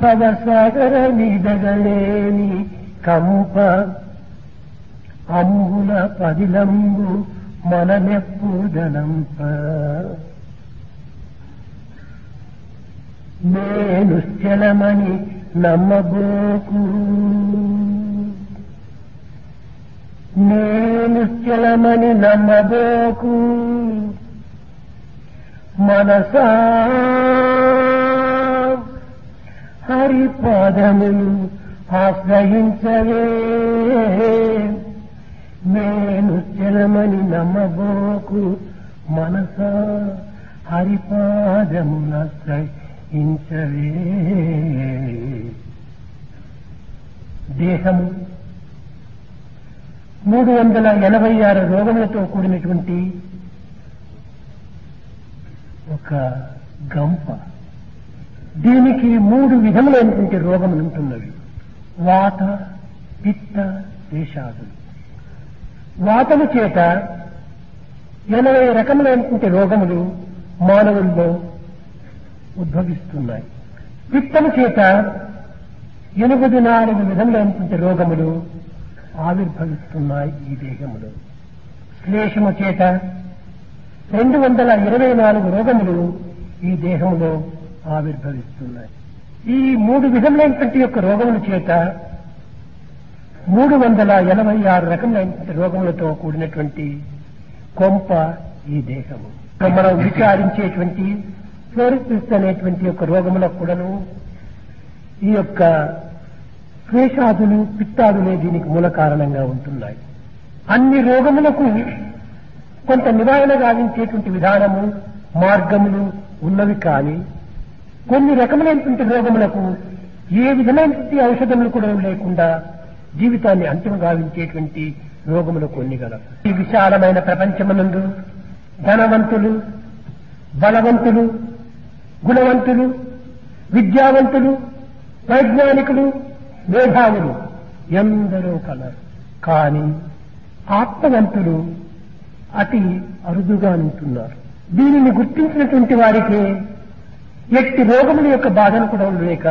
భవసాగర నిదగలేని కంప అంబుల పదిలంబు మననెప్పుదనంప నేను స్థలమని నమ్మబోకు నేను స్థలమని నమ్మబోకు మనసా హరి పాదములు ఆశ్రయించవే నేను స్థలమని నమ్మబోకు మనసా హరిపాదములు ఆశ్రయించవే దేహము మూడు వందల ఎనభై ఆరు రోగములతో కూడినటువంటి ఒక గంప దీనికి మూడు విధములైనటువంటి రోగములు ఉంటున్నవి వాత పిత్త దేశాదులు వాతము చేత ఎనభై రకములైనటువంటి రోగములు మానవుల్లో ఉద్భవిస్తున్నాయి పిత్తము చేత ఎనిమిది నాలుగు విధములైనటువంటి రోగములు ఆవిర్భవిస్తున్నాయి ఈ దేహములో శ్లేషము చేత రెండు వందల ఇరవై నాలుగు రోగములు ఈ దేహంలో ఆవిర్భవిస్తున్నాయి ఈ మూడు విధములైనటువంటి యొక్క రోగముల చేత మూడు వందల ఎనభై ఆరు రకములైనటువంటి రోగములతో కూడినటువంటి కొంప ఈ దేహము మనం విచారించేటువంటి ఫ్లోరిసిస్ అనేటువంటి యొక్క రోగములకు కూడాను ఈ యొక్క క్లేశాదులు పిత్తాదులే దీనికి మూల కారణంగా ఉంటున్నాయి అన్ని రోగములకు కొంత నివారణ గావించేటువంటి విధానము మార్గములు ఉన్నవి కానీ కొన్ని రకములైనటువంటి రోగములకు ఏ విధమైనటువంటి ఔషధములు కూడా లేకుండా జీవితాన్ని అంతిమ గావించేటువంటి రోగములు కొన్ని గలవు ఈ విశాలమైన ప్రపంచమునందు ధనవంతులు బలవంతులు గుణవంతులు విద్యావంతులు వైజ్ఞానికులు మేధావులు ఎందరో కలరు కానీ ఆత్మవంతులు అతి అరుదుగా ఉంటున్నారు దీనిని గుర్తించినటువంటి వారికి ఎట్టి రోగముల యొక్క బాధను కూడా లేక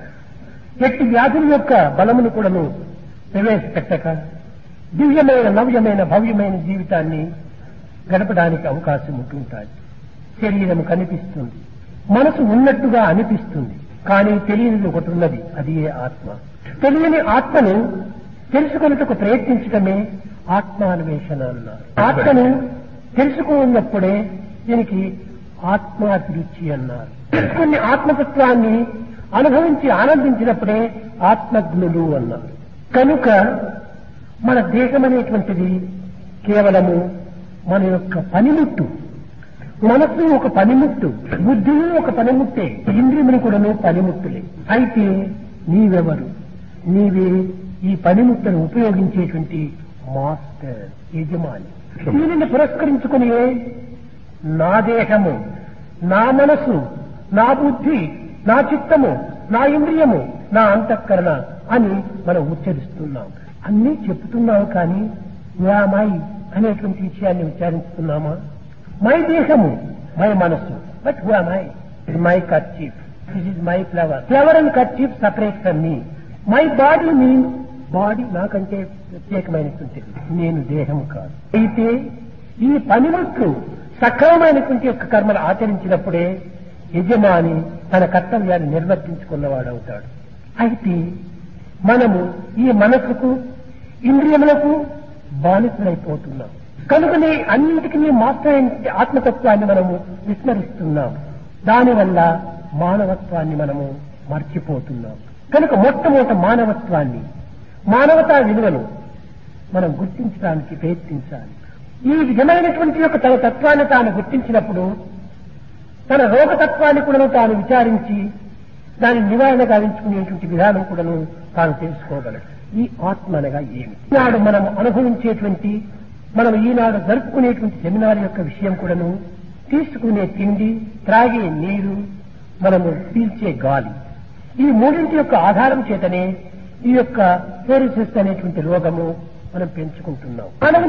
ఎట్టి వ్యాధుల యొక్క బలమును కూడాను ప్రవేశపెట్టక దివ్యమైన నవ్యమైన భవ్యమైన జీవితాన్ని గడపడానికి అవకాశం ఉంటుంటాయి శరీరం కనిపిస్తుంది మనసు ఉన్నట్టుగా అనిపిస్తుంది కానీ తెలియనిది ఒకటి ఉన్నది అది ఏ ఆత్మ తెలియని ఆత్మను తెలుసుకొనుటకు ప్రయత్నించడమే ఆత్మాన్వేషణ అన్నారు ఆత్మను తెలుసుకున్నప్పుడే దీనికి ఆత్మాభిరుచి అన్నారు కొన్ని ఆత్మతత్వాన్ని అనుభవించి ఆనందించినప్పుడే ఆత్మజ్ఞులు అన్నారు కనుక మన దేశం అనేటువంటిది కేవలము మన యొక్క పనిముట్టు మనస్సు ఒక పనిముట్టు బుద్ధిని ఒక పనిముట్టే ఇంద్రియములు కూడాను పనిముట్టులే అయితే నీవెవరు నీవే ఈ పనిముట్టును ఉపయోగించేటువంటి మాస్టర్ యజమాని దీనిని పురస్కరించుకుని నా దేహము నా మనసు నా బుద్ధి నా చిత్తము నా ఇంద్రియము నా అంతఃకరణ అని మనం ఉచ్చరిస్తున్నాం అన్నీ చెప్తున్నావు కానీ మై అనేటువంటి విషయాన్ని విచారిస్తున్నామా మై దేహము మై మనస్సు but who my my kerchief this is my flower flower and kerchief separate from me my body means body నాకంటే ప్రత్యేకమైనటువంటి నేను దేహం కాదు అయితే ఈ పనిముట్లు సక్రమమైనటువంటి యొక్క కర్మలు ఆచరించినప్పుడే యజమాని తన కర్తవ్యాన్ని నిర్వర్తించుకున్నవాడవుతాడు అయితే మనము ఈ మనసుకు ఇంద్రియములకు బానిసలైపోతున్నాం కనుకనే అన్నింటికి మాస్టర్ ఆత్మతత్వాన్ని మనము విస్మరిస్తున్నాం దానివల్ల మానవత్వాన్ని మనము మర్చిపోతున్నాం కనుక మొట్టమొదట మానవత్వాన్ని మానవతా విలువను మనం గుర్తించడానికి ప్రయత్నించాలి ఈ విధమైనటువంటి యొక్క తన తత్వాన్ని తాను గుర్తించినప్పుడు తన రోగతత్వాన్ని కూడా తాను విచారించి దాని నివారణ గావించుకునేటువంటి విధానం కూడాను తాను తెలుసుకోగలడు ఈ ఆత్మ అనగా ఏమి ఈనాడు మనం అనుభవించేటువంటి మనం ఈనాడు జరుపుకునేటువంటి సెమినార్ యొక్క విషయం కూడాను తీసుకునే తిండి త్రాగే నీరు మనము పీల్చే గాలి ఈ మూడింటి యొక్క ఆధారం చేతనే ఈ యొక్క ఫ్లోరిసిస్ అనేటువంటి రోగము మనం పెంచుకుంటున్నాం మానవుని